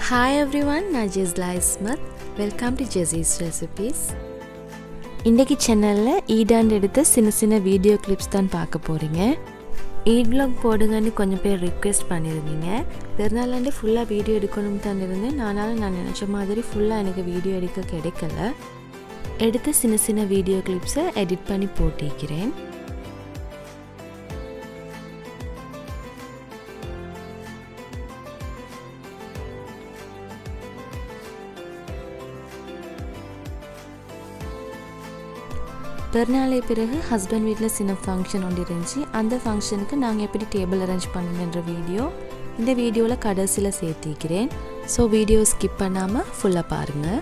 hi everyone நான் Jesla Ismath welcome to Jesi's recipes இன்றைக்கி சேனலில் ஈடாண்டு எடுத்த சின்ன சின்ன வீடியோ கிளிப்ஸ் தான் பார்க்க போகிறீங்க ஈட் vlog போடுங்கன்னு கொஞ்சம் பேர் ரிக்வெஸ்ட் பண்ணியிருந்தீங்க பிறநாளாண்டு ஃபுல்லாக வீடியோ எடுக்கணும்னு தான் இருந்தேன் நானாலும் நான் நினச்ச மாதிரி ஃபுல்லாக எனக்கு வீடியோ எடுக்க கிடைக்கல எடுத்த சின்ன சின்ன வீடியோ கிளிப்ஸை எடிட் பண்ணி போட்டிருக்கிறேன் பிறநாளை பிறகு ஹஸ்பண்ட் வீட்டில் சின்ன ஃபங்க்ஷன் ஒன்று இருந்துச்சு அந்த ஃபங்க்ஷனுக்கு நாங்கள் எப்படி டேபிள் அரேஞ்ச் பண்ணணுன்ற வீடியோ இந்த வீடியோவில் கடைசியில் சேர்த்திக்கிறேன் ஸோ வீடியோ ஸ்கிப் பண்ணாமல் ஃபுல்லாக பாருங்கள்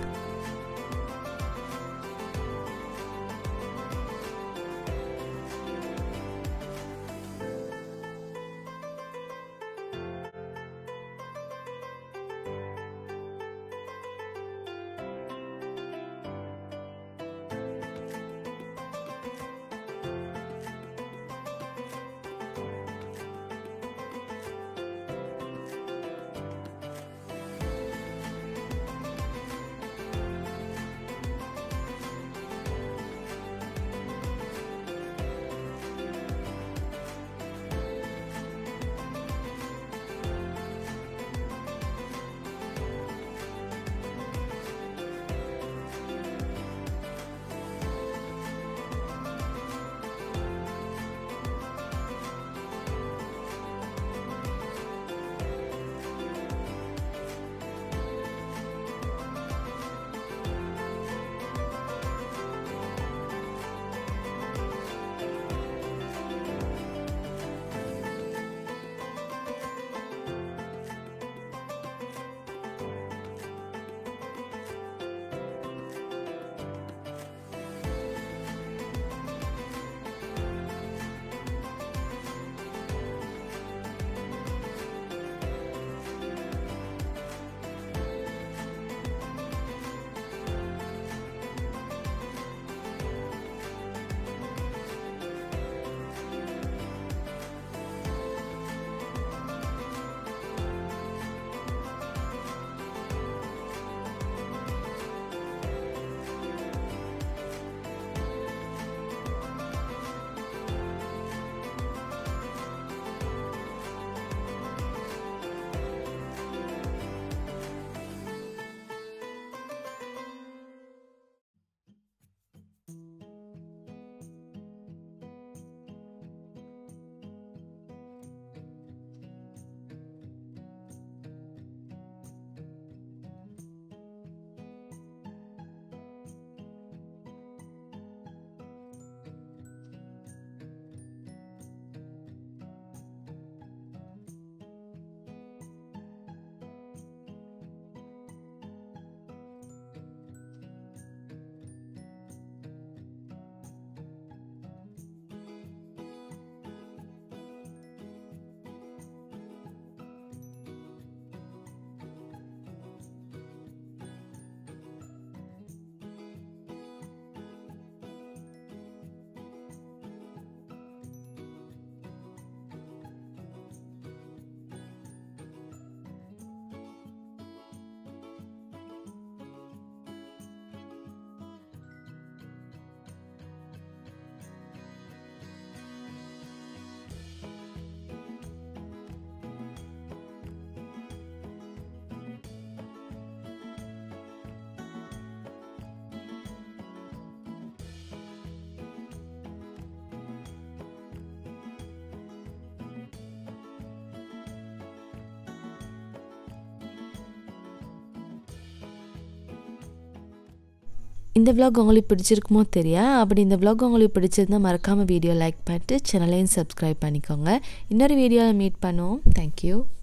இந்த vlog உங்களுக்கு பிடிச்சிருக்குமோ தெரியா அப்படி இந்த vlog உங்களுக்கு பிடிச்சிருந்தா மறக்காமல் வீடியோ லைக் பண்ணிட்டு சேனலையும் சப்ஸ்கிரைப் பண்ணிக்கோங்க இன்னொரு வீடியோவில் மீட் பண்ணுவோம் தேங்க்யூ